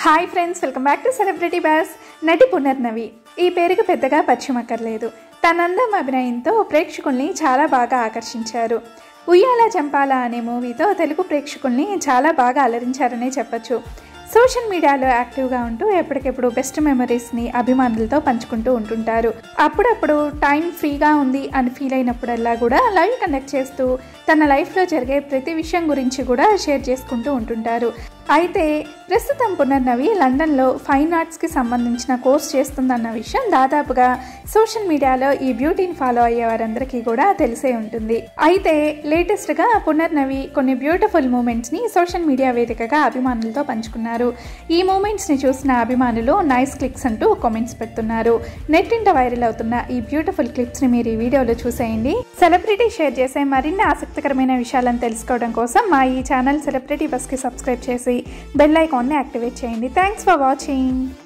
hi friends welcome back to celebrity buzz నటి పునర్నవి ఈ పేరుకు పెద్దగా పరిచయం అక్కర్లేదు తన అందం అభినయంతో ప్రేక్షకుల్ని చాలా బాగా ఆకర్షించారు ఉయ్యాల చంపాల అనే మూవీతో తెలుగు ప్రేక్షకుల్ని చాలా బాగా అలరించారనే చెప్పొచ్చు సోషల్ మీడియాలో యాక్టివ్గా ఉంటూ ఎప్పటికెప్పుడు బెస్ట్ మెమరీస్ని అభిమానులతో పంచుకుంటూ ఉంటుంటారు అప్పుడప్పుడు టైం ఫ్రీగా ఉంది అని ఫీల్ అయినప్పుడల్లా కూడా లైవ్ కండక్ట్ చేస్తూ తన లైఫ్లో జరిగే ప్రతి విషయం గురించి కూడా షేర్ చేసుకుంటూ ఉంటుంటారు అయితే ప్రస్తుతం పునర్నవి లండన్లో ఫైన్ ఆర్ట్స్కి సంబంధించిన కోర్స్ చేస్తుందన్న విషయం దాదాపుగా సోషల్ మీడియాలో ఈ బ్యూటీని ఫాలో అయ్యే వారందరికీ కూడా తెలిసే ఉంటుంది అయితే లేటెస్ట్గా పునర్నవి కొన్ని బ్యూటిఫుల్ మూమెంట్స్ని సోషల్ మీడియా వేదికగా అభిమానులతో పంచుకున్నారు ఈ మూమెంట్స్ని చూసిన అభిమానులు నైస్ క్లిక్స్ అంటూ కామెంట్స్ పెడుతున్నారు నెట్టింట వైరల్ అవుతున్న ఈ బ్యూటిఫుల్ క్లిప్స్ని మీరు ఈ వీడియోలో చూసేయండి సెలబ్రిటీ షేర్ చేసే మరిన్ని ఆసక్తికరమైన విషయాలను తెలుసుకోవడం కోసం మా ఈ ఛానల్ సెలబ్రిటీ బస్కి సబ్స్క్రైబ్ చేసి బెల్ ఐకాన్ని యాక్టివేట్ చేయండి థ్యాంక్స్ ఫర్ వాచింగ్